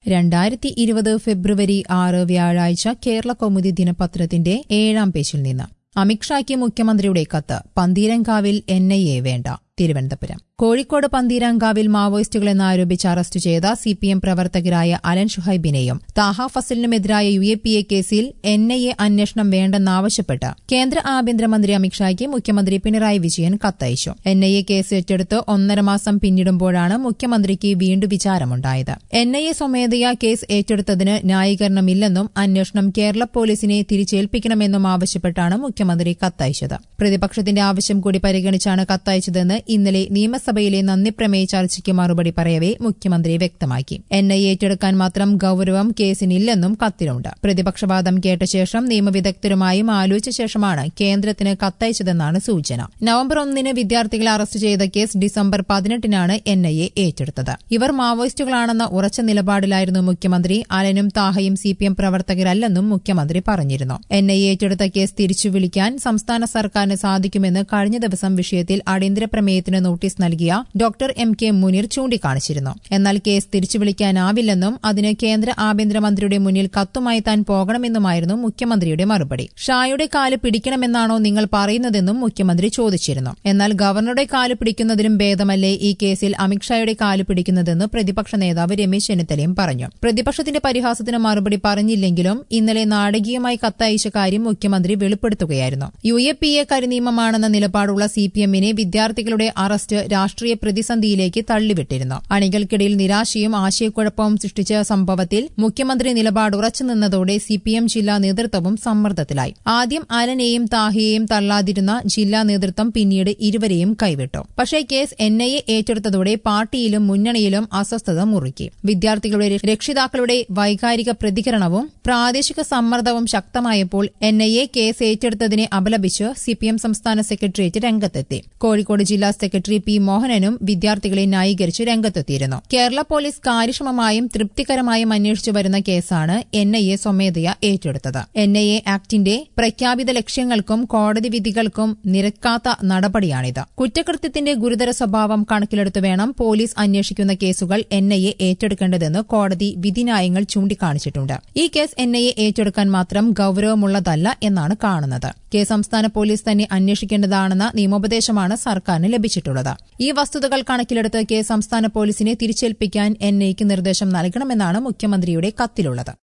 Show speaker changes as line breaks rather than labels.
രണ്ടായിരത്തി ഇരുപത് ഫെബ്രുവരി ആറ് വ്യാഴാഴ്ച കേരള കൗമുദി ദിനപത്രത്തിന്റെ ഏഴാം പേജിൽ നിന്ന് അമിത്ഷായ്ക്ക് മുഖ്യമന്ത്രിയുടെ കത്ത് പന്തീരങ്കാവിൽ എൻ ഐ എ വേണ്ട തിരുവനന്തപുരം കോഴിക്കോട് പന്തീരാങ്കാവിൽ മാവോയിസ്റ്റുകളെന്ന് ആരോപിച്ച് അറസ്റ്റ് ചെയ്ത സി പി എം പ്രവർത്തകരായ അലൻ ഷുഹൈബിനെയും താഹ ഫസലിനുമെതിരായ യു എ പി എ കേസിൽ എൻ ഐ എ അന്വേഷണം വേണ്ടെന്നാവശ്യപ്പെട്ട് കേന്ദ്ര ആഭ്യന്തരമന്ത്രി അമിത്ഷായ്ക്ക് മുഖ്യമന്ത്രി പിണറായി വിജയൻ കത്തയച്ചു എൻ ഐ എ കേസ് ഏറ്റെടുത്ത് ഒന്നര മാസം പിന്നിടുമ്പോഴാണ് മുഖ്യമന്ത്രിക്ക് വീണ്ടും വിചാരമുണ്ടായത് എൻ ഐ എ സ്വമേധയാ കേസ് ഏറ്റെടുത്തതിന് ന്യായീകരണമില്ലെന്നും അന്വേഷണം കേരള പോലീസിനെ തിരിച്ചേൽപ്പിക്കണമെന്നും ആവശ്യപ്പെട്ടാണ് മുഖ്യമന്ത്രി കത്തയച്ചത് പ്രതിപക്ഷത്തിന്റെ ആവശ്യം കൂടി പരിഗണിച്ചാണ് കത്തയച്ചതെന്ന് ഇന്നലെ നിയമസഭയിലെ നന്ദിപ്രമേയ ചർച്ചയ്ക്ക് മറുപടി പറയവേ മുഖ്യമന്ത്രി വ്യക്തമാക്കി എൻ ഐ ഏറ്റെടുക്കാൻ മാത്രം ഗൌരവം കേസിനില്ലെന്നും കത്തിലുണ്ട് പ്രതിപക്ഷവാദം കേട്ട ശേഷം നിയമവിദഗ്ധരുമായും ആലോചിച്ച ശേഷമാണ് കേന്ദ്രത്തിന് കത്തയച്ചതെന്നാണ് സൂചന നവംബർ ഒന്നിന് വിദ്യാർത്ഥികളെ അറസ്റ്റ് ചെയ്ത കേസ് ഡിസംബർ പതിനെട്ടിനാണ് എൻ ഐ എ ഏറ്റെടുത്തത് ഇവർ മാവോയിസ്റ്റുകളാണെന്ന ഉറച്ച നിലപാടിലായിരുന്നു മുഖ്യമന്ത്രി അലനും താഹയും സി പി എം പ്രവർത്തകരല്ലെന്നും മുഖ്യമന്ത്രി പറഞ്ഞിരുന്നു എൻ ഐ എ ഏറ്റെടുത്ത കേസ് തിരിച്ചു വിളിക്കാൻ സംസ്ഥാന സർക്കാരിന് സാധിക്കുമെന്ന് കഴിഞ്ഞ ദിവസം വിഷയത്തിൽ അടിയന്തര പ്രമേയത്തിന് നോട്ടീസ് നൽകിയ ഡോക്ടർ എം കെ മുനീർ ചൂണ്ടിക്കാണിച്ചിരുന്നു എന്നാൽ കേസ് തിരിച്ചു വിളിക്കാനാവില്ലെന്നും അതിന് കേന്ദ്ര ആഭ്യന്തരമന്ത്രിയുടെ മുന്നിൽ കത്തുമായി താൻ പോകണമെന്നുമായിരുന്നു മുഖ്യമന്ത്രിയുടെ മറുപടി ഷായുടെ കാല് പിടിക്കണമെന്നാണോ നിങ്ങൾ പറയുന്നതെന്നും മുഖ്യമന്ത്രി ചോദിച്ചിരുന്നു എന്നാൽ ഗവർണറുടെ കാല് പിടിക്കുന്നതിനും ഭേദമല്ലേ ഈ കേസിൽ അമിത്ഷായുടെ കാല് പിടിക്കുന്നതെന്ന് പ്രതിപക്ഷ നേതാവ് രമേശ് ചെന്നിത്തലയും പറഞ്ഞു പ്രതിപക്ഷത്തിന്റെ പരിഹാസത്തിന് മറുപടി പറഞ്ഞില്ലെങ്കിലും ഇന്നലെ നാടകീയമായി കത്തയച്ച കാര്യം മുഖ്യമന്ത്രി വെളിപ്പെടുത്തുകയായിരുന്നു യു എ പി എ കരിനിയമമാണെന്ന നിലപാടുള്ള സി പി എമ്മിനെ വിദ്യാർത്ഥികളുടെ അറസ്റ്റ് രാഷ്ട്രീയ പ്രതിസന്ധിയിലേക്ക് തള്ളിവിട്ടിരുന്നു അണികൾക്കിടയിൽ നിരാശയും ആശയക്കുഴപ്പവും സൃഷ്ടിച്ച സംഭവത്തിൽ മുഖ്യമന്ത്രി നിലപാട് ഉറച്ചുനിന്നതോടെ സി പി എം ജില്ലാ നേതൃത്വവും സമ്മർദ്ദത്തിലായി ആദ്യം അലനെയും താഹിയെയും തള്ളാതിരുന്ന ജില്ലാ നേതൃത്വം പിന്നീട് ഇരുവരെയും കൈവിട്ടു പക്ഷേ കേസ് എൻ ഐ എ ഏറ്റെടുത്തതോടെ പാർട്ടിയിലും മുന്നണിയിലും അസ്വസ്ഥത മുറുക്കി വിദ്യാർത്ഥികളുടെ രക്ഷിതാക്കളുടെ വൈകാരിക പ്രതികരണവും പ്രാദേശിക സമ്മർദ്ദവും ശക്തമായപ്പോൾ എൻ ഐ എ കേസ് ഏറ്റെടുത്തതിനെ അപലപിച്ച് സിപിഎം സംസ്ഥാന സെക്രട്ടേറിയറ്റ് രംഗത്തെത്തി കോഴിക്കോട് ജില്ലാ സെക്രട്ടറി പി മോഹനനും വിദ്യാർത്ഥികളെ ന്യായീകരിച്ച് രംഗത്തെത്തിയിരുന്നു കേരള പോലീസ് കാര്യക്ഷമമായും തൃപ്തികരമായും അന്വേഷിച്ചു വരുന്ന കേസാണ് എൻ ഐ എ സ്വമേധയ ഏറ്റെടുത്തത് എൻ ഐ എ ആക്ടിന്റെ പ്രഖ്യാപിത ലക്ഷ്യങ്ങൾക്കും കോടതി വിധികൾക്കും നിരക്കാത്ത നടപടിയാണിത് കുറ്റകൃത്യത്തിന്റെ ഗുരുതര സ്വഭാവം കണക്കിലെടുത്ത് വേണം പോലീസ് അന്വേഷിക്കുന്ന കേസുകൾ എൻ ഐ എ ഏറ്റെടുക്കേണ്ടതെന്ന് കോടതി വിധിന്യായങ്ങൾ ചൂണ്ടിക്കാണിച്ചിട്ടുണ്ട് ഈ കേസ് എൻ ഐ എ ഏറ്റെടുക്കാൻ മാത്രം ഗൌരവമുള്ളതല്ല എന്നാണ് കാണുന്നത് കേസ് സംസ്ഥാന പോലീസ് തന്നെ അന്വേഷിക്കേണ്ടതാണെന്ന നിയമോപദേശമാണ് സർക്കാരിന് ലഭിച്ചിട്ടുള്ളത് ഈ വസ്തുതകൾ കണക്കിലെടുത്ത് കേസ് സംസ്ഥാന പോലീസിനെ തിരിച്ചേൽപ്പിക്കാൻ എൻ ഐക്ക് നിർദ്ദേശം നൽകണമെന്നാണ് മുഖ്യമന്ത്രിയുടെ കത്തിലുള്ളത്